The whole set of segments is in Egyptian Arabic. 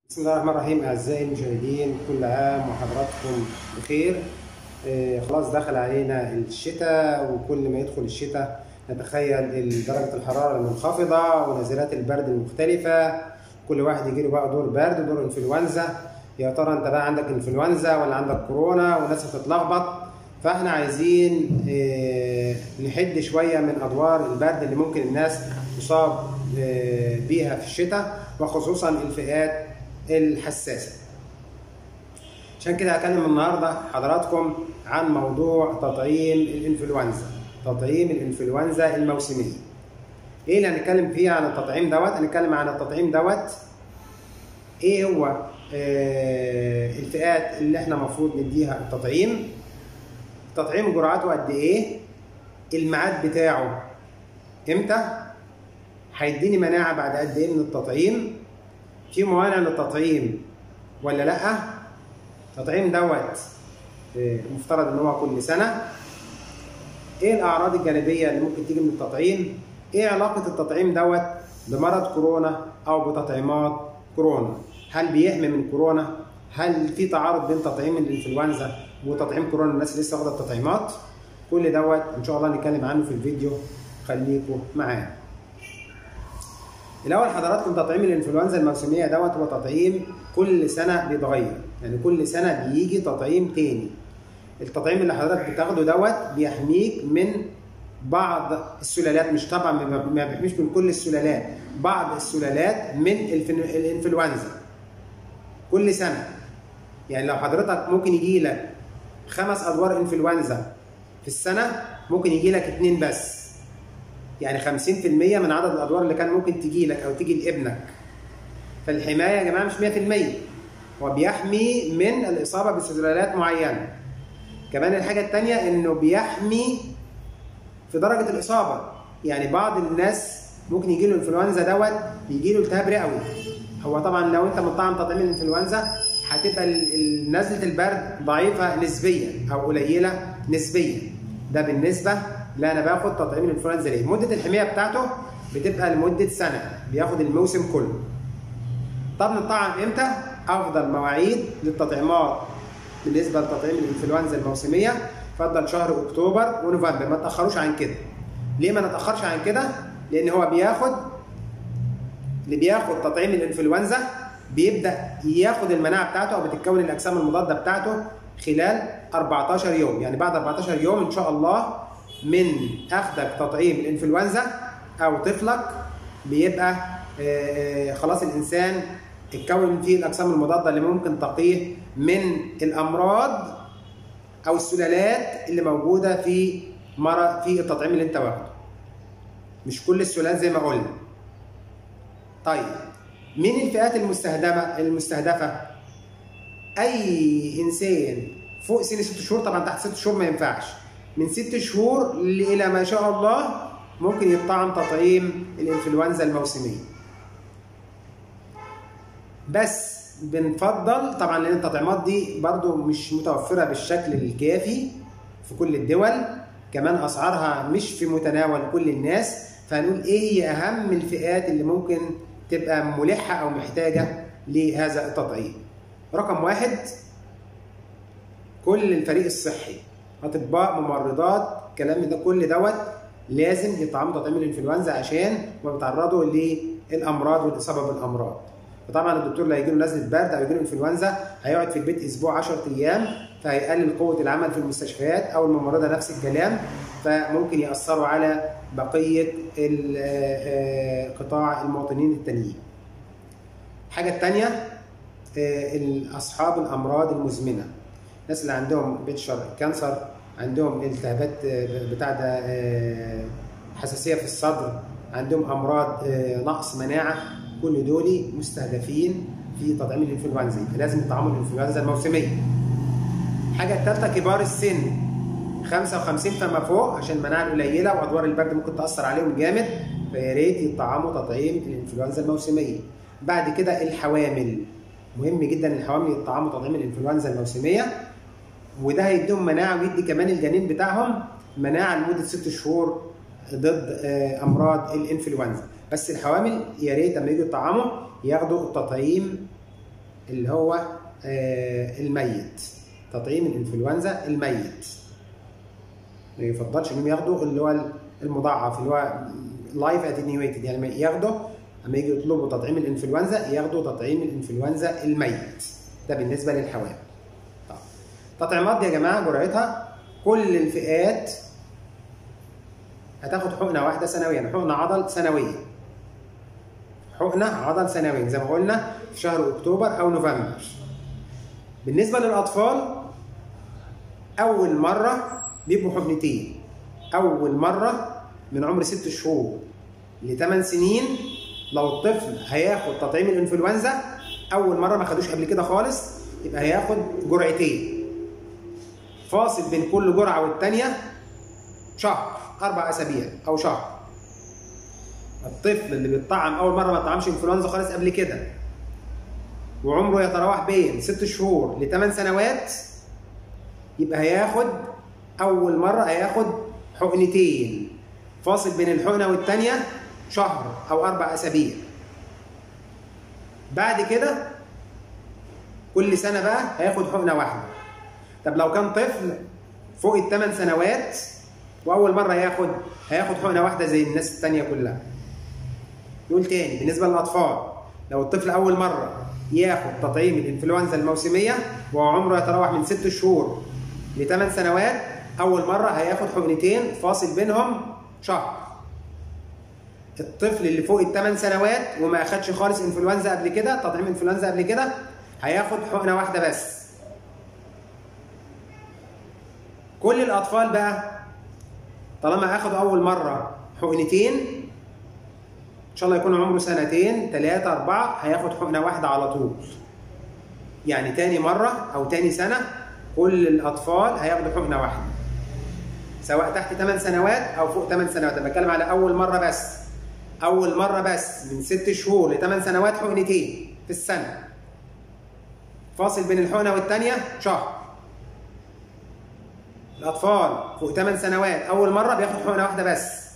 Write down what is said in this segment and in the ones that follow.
بسم الله الرحمن الرحيم اعزائي المشاهدين كل عام وحضراتكم بخير آه، خلاص دخل علينا الشتاء وكل ما يدخل الشتاء نتخيل درجة الحرارة المنخفضة ونزلات البرد المختلفة كل واحد يجيله بقى دور برد دور انفلونزا يا ترى انت بقى عندك انفلونزا ولا عندك كورونا والناس هتتلخبط فاحنا عايزين آه، نحد شوية من ادوار البرد اللي ممكن الناس تصاب آه، بيها في الشتاء وخصوصا الفئات الحساسة عشان كده هكلم النهاردة حضراتكم عن موضوع تطعيم الانفلونزا تطعيم الانفلونزا الموسمية ايه اللي هنتكلم فيه عن التطعيم دوت هنتكلم عن التطعيم دوت ايه هو آه الفئات اللي احنا المفروض نديها التطعيم التطعيم جرعته قد ايه الميعاد بتاعه امتى هيديني مناعة بعد قد ايه من التطعيم في موانع للتطعيم ولا لا التطعيم دوت مفترض ان هو كل سنه ايه الاعراض الجانبيه اللي ممكن تيجي من التطعيم ايه علاقه التطعيم دوت بمرض كورونا او بتطعيمات كورونا هل بيحمي من كورونا هل في تعارض بين تطعيم الانفلونزا وتطعيم كورونا الناس لسه واخده التطعيمات كل دوت ان شاء الله نتكلم عنه في الفيديو خليكم معانا الاول حضراتكم تطعيم الانفلونزا الموسميه دوت هو تطعيم كل سنه بيتغير يعني كل سنه بيجي تطعيم تاني التطعيم اللي حضرتك بتاخده دوت بيحميك من بعض السلالات مش طبعا ما بيحميش من كل السلالات بعض السلالات من الانفلونزا كل سنه يعني لو حضرتك ممكن يجي لك خمس ادوار انفلونزا في السنه ممكن يجي لك اتنين بس يعني 50% من عدد الادوار اللي كان ممكن تجي لك او تيجي لابنك فالحمايه يا جماعه مش 100% هو بيحمي من الاصابه بسلالات معينه كمان الحاجه الثانيه انه بيحمي في درجه الاصابه يعني بعض الناس ممكن يجي له انفلونزا دوت بيجي له التهاب رئوي هو طبعا لو انت مطعم تطعيم الانفلونزا هتبقى نزله البرد ضعيفه نسبيا او قليله نسبيا ده بالنسبه لا انا باخد تطعيم الانفلونزا ليه؟ مده الحمايه بتاعته بتبقى لمده سنه بياخد الموسم كله. طب نطعم امتى؟ افضل مواعيد للتطعيمات بالنسبه لتطعيم الانفلونزا الموسميه فضل شهر اكتوبر ونوفمبر ما تاخروش عن كده. ليه ما نتاخرش عن كده؟ لان هو بياخد اللي بياخد تطعيم الانفلونزا بيبدا ياخد المناعه بتاعته او بتتكون الاجسام المضاده بتاعته خلال 14 يوم يعني بعد 14 يوم ان شاء الله من اخذك تطعيم الانفلونزا او طفلك بيبقى خلاص الانسان اتكون فيه الاجسام المضاده اللي ممكن تقيه من الامراض او السلالات اللي موجوده في مرض في التطعيم اللي انت واخده مش كل السلالات زي ما قلنا طيب مين الفئات المستهدفه المستهدفه اي انسان فوق سن ست شهور طبعا تحت ست شهور ما ينفعش من ست شهور الى ما شاء الله ممكن يطعم تطعيم الانفلونزا الموسميه بس بنفضل طبعا لان التطعيمات دي برضو مش متوفره بالشكل الكافي في كل الدول كمان اسعارها مش في متناول كل الناس فهنقول ايه هي اهم الفئات اللي ممكن تبقى ملحه او محتاجه لهذا التطعيم رقم واحد كل الفريق الصحي اطباء ممرضات الكلام ده كل دوت لازم يطعموا تطعيم الانفلونزا عشان ما بيتعرضوا للامراض والاصابه بالامراض فطبعا الدكتور اللي هيجي له نزله برد او يجي له انفلونزا هيقعد في البيت اسبوع 10 ايام فهيقلل قوه العمل في المستشفيات او الممرضه نفس الكلام فممكن ياثروا على بقيه قطاع المواطنين التانيين. الحاجه الثانيه اصحاب الامراض المزمنه الناس اللي عندهم بيتشر كانسر عندهم التهابات بتاع ده حساسيه في الصدر عندهم امراض نقص مناعه كل دول مستهدفين في تطعيم الانفلونزا فلازم يطعموا الانفلونزا الموسميه الحاجه الثالثه كبار السن 55 فما فوق عشان المناعه القليله وادوار البرد ممكن تاثر عليهم جامد فيا ريت يطعموا تطعيم الانفلونزا الموسميه بعد كده الحوامل مهم جدا الحوامل يطعموا تطعيم الانفلونزا الموسميه وده هيديهم مناعه ويدي كمان الجنين بتاعهم مناعه لمده ست شهور ضد امراض الانفلونزا بس الحوامل يا ريت لما يجوا يطعموا ياخدوا التطعيم اللي هو آه، الميت تطعيم الانفلونزا الميت ما يفضلش انهم ياخدوا اللي هو المضاعف اللي هو لايف اتنيويتد يعني ما ياخدوا اما يجي يطلبوا تطعيم الانفلونزا ياخدوا تطعيم الانفلونزا الميت ده بالنسبه للحوامل طب. التطعيمات دي يا جماعه جرعتها كل الفئات هتاخد حقنه واحده سنويا حقنه عضل سنويه حقنه عضل سنويا زي ما قلنا في شهر اكتوبر او نوفمبر بالنسبه للاطفال اول مره بيبقوا حقنتين اول مره من عمر ست شهور ل 8 سنين لو الطفل هياخد تطعيم الانفلونزا اول مره ما خدوش قبل كده خالص يبقى هياخد جرعتين فاصل بين كل جرعه والثانيه شهر اربع اسابيع او شهر الطفل اللي بيطعم اول مره ما طعمش انفلونزا خالص قبل كده وعمره يتراوح بين ست شهور لثمان سنوات يبقى هياخد اول مره هياخد حقنتين فاصل بين الحقنه والثانيه شهر او اربع اسابيع بعد كده كل سنه بقى هياخد حقنه واحده طب لو كان طفل فوق الثمان سنوات واول مره ياخد هياخد حقنه واحده زي الناس الثانيه كلها يقول تاني بالنسبه للاطفال لو الطفل اول مره ياخد تطعيم الانفلونزا الموسميه وهو عمره يتراوح من ست شهور لثمان سنوات اول مره هياخد حقنتين فاصل بينهم شهر الطفل اللي فوق الثمان سنوات وما اخدش خالص انفلونزا قبل كده تطعيم انفلونزا قبل كده هياخد حقنه واحده بس كل الاطفال بقى طالما اخدوا اول مره حقنتين ان شاء الله يكون عمره سنتين ثلاثة أربعة هياخد حقنة واحدة على طول. يعني تاني مرة أو تاني سنة كل الأطفال هياخدوا حقنة واحدة. سواء تحت 8 سنوات أو فوق 8 سنوات، أنا بتكلم على أول مرة بس. أول مرة بس من 6 شهور ل 8 سنوات حقنتين في السنة. فاصل بين الحقنة والتانية شهر. الأطفال فوق 8 سنوات أول مرة بياخد حقنة واحدة بس.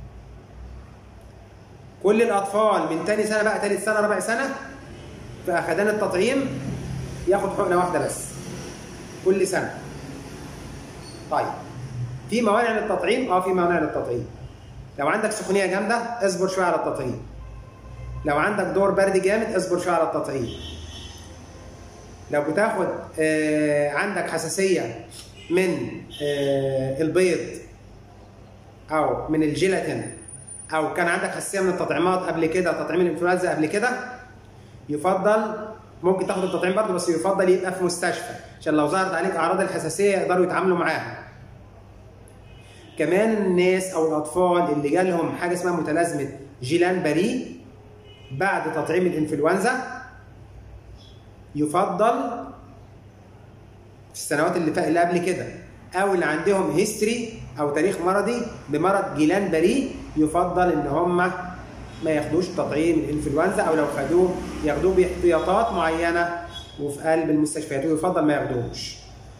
كل الاطفال من تاني سنه بقى تالت سنه رابع سنه في اخدان التطعيم ياخد حقنه واحده بس كل سنه طيب في موانع للتطعيم اه في موانع للتطعيم لو عندك سخونيه جامده اصبر شويه على التطعيم لو عندك دور برد جامد اصبر شويه على التطعيم لو بتاخد آه عندك حساسيه من آه البيض او من الجيلاتين او كان عندك حساسيه من التطعيمات قبل كده تطعيم الانفلونزا قبل كده يفضل ممكن تاخد التطعيم برضه بس يفضل يبقى في مستشفى عشان لو ظهرت عليك اعراض الحساسيه يقدروا يتعاملوا معاها كمان الناس او الاطفال اللي جالهم حاجه اسمها متلازمه جيلان باري بعد تطعيم الانفلونزا يفضل في السنوات اللي اللي قبل كده او اللي عندهم هيستوري او تاريخ مرضي بمرض جيلان باري يفضل ان هم ما ياخدوش تطعيم الانفلونزا او لو خدوه ياخدوه باحتياطات معينه وفي قلب المستشفيات ويفضل ما ياخدوهوش.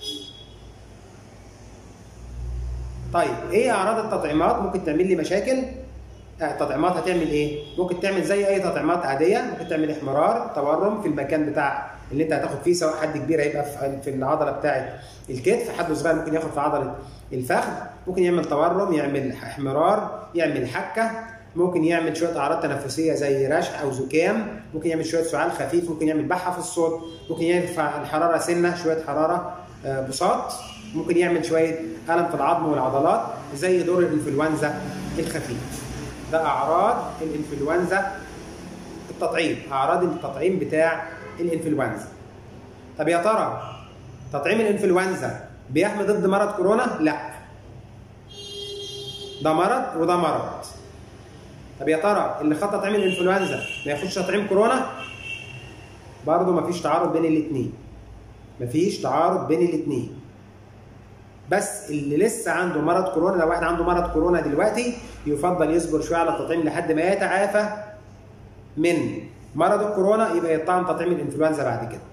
طيب ايه اعراض التطعيمات ممكن تعمل لي مشاكل؟ التطعيمات هتعمل ايه؟ ممكن تعمل زي اي تطعيمات عاديه ممكن تعمل احمرار تورم في المكان بتاع اللي انت هتاخد فيه سواء حد كبير هيبقى في العضله بتاعه الكتف حد صغير ممكن ياخد في عضله الفخذ ممكن يعمل تورم يعمل احمرار يعمل حكه ممكن يعمل شويه اعراض تنفسيه زي رشح او زكام ممكن يعمل شويه سعال خفيف ممكن يعمل بحه في الصوت ممكن يرفع الحراره سنه شويه حراره بساط ممكن يعمل شويه الم في العظم والعضلات زي دور الانفلونزا الخفيف ده اعراض الانفلونزا التطعيم اعراض التطعيم بتاع الانفلونزا طب يا ترى تطعيم الانفلونزا بيحمي ضد مرض كورونا لا ده مرض وده مرض طب يا ترى اللي خد تطعيم الانفلونزا ما ياخدش تطعيم كورونا برضه مفيش تعارض بين الاثنين مفيش تعارض بين الاثنين بس اللي لسه عنده مرض كورونا لو واحد عنده مرض كورونا دلوقتي يفضل يصبر شويه على التطعيم لحد ما يتعافى من مرض الكورونا يبقى يطعم تطعيم الانفلونزا بعد كده.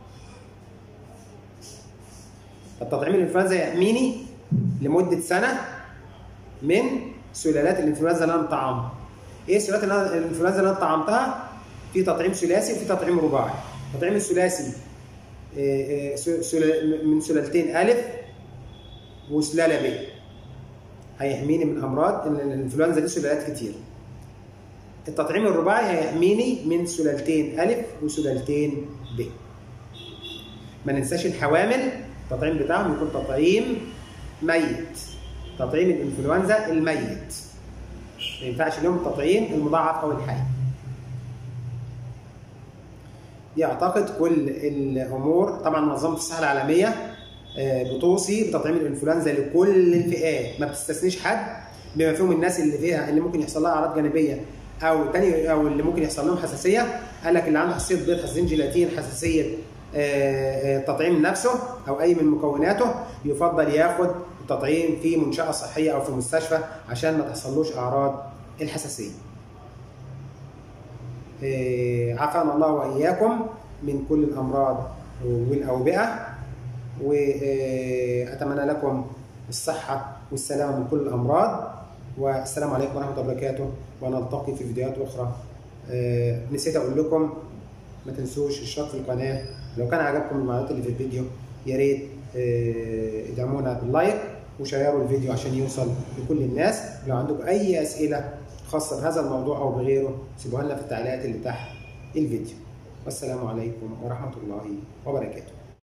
التطعيم الانفلونزا يحميني لمده سنه من سلالات الانفلونزا اللي انا مطعمها. ايه سلالات الانفلونزا اللي انا طعمتها؟ في تطعيم ثلاثي وفي تطعيم رباعي. التطعيم الثلاثي آه، آه، سل- من سلالتين ألف وسلالة ب هيحميني من أمراض ال- الإنفلونزا دي سلالات كتير التطعيم الرباعي هيحميني من سلالتين ألف وسلالتين ب ما ننساش الحوامل التطعيم بتاعهم يكون تطعيم ميت تطعيم الإنفلونزا الميت ما ينفعش لهم التطعيم المضاعف أو الحي يعتقد كل الامور طبعا منظمه الصحه العالميه آه، بتوصي بتطعيم الانفلونزا لكل الفئات ما بتستثنيش حد بما فيهم الناس اللي فيها اللي ممكن يحصل لها اعراض جانبيه او تاني او اللي ممكن يحصل لهم حساسيه قال لك اللي عنده حساسيه بيض حساسيه جيلاتين حساسيه آه، آه، التطعيم نفسه او اي من مكوناته يفضل ياخد التطعيم في منشاه صحيه او في مستشفى عشان ما تحصلوش اعراض الحساسيه آه، عافانا الله واياكم من كل الامراض والاوبئه واتمنى لكم الصحه والسلامه من كل الامراض والسلام عليكم ورحمه الله وبركاته ونلتقي في فيديوهات اخرى آه، نسيت اقول لكم ما تنسوش الاشتراك في القناه لو كان عجبكم المعلومات اللي في الفيديو يا ريت آه، ادعمونا باللايك وشيروا الفيديو عشان يوصل لكل الناس لو عندكم اي اسئله خاصه بهذا الموضوع او بغيره سيبوها لنا في التعليقات اللي تحت الفيديو والسلام عليكم ورحمه الله وبركاته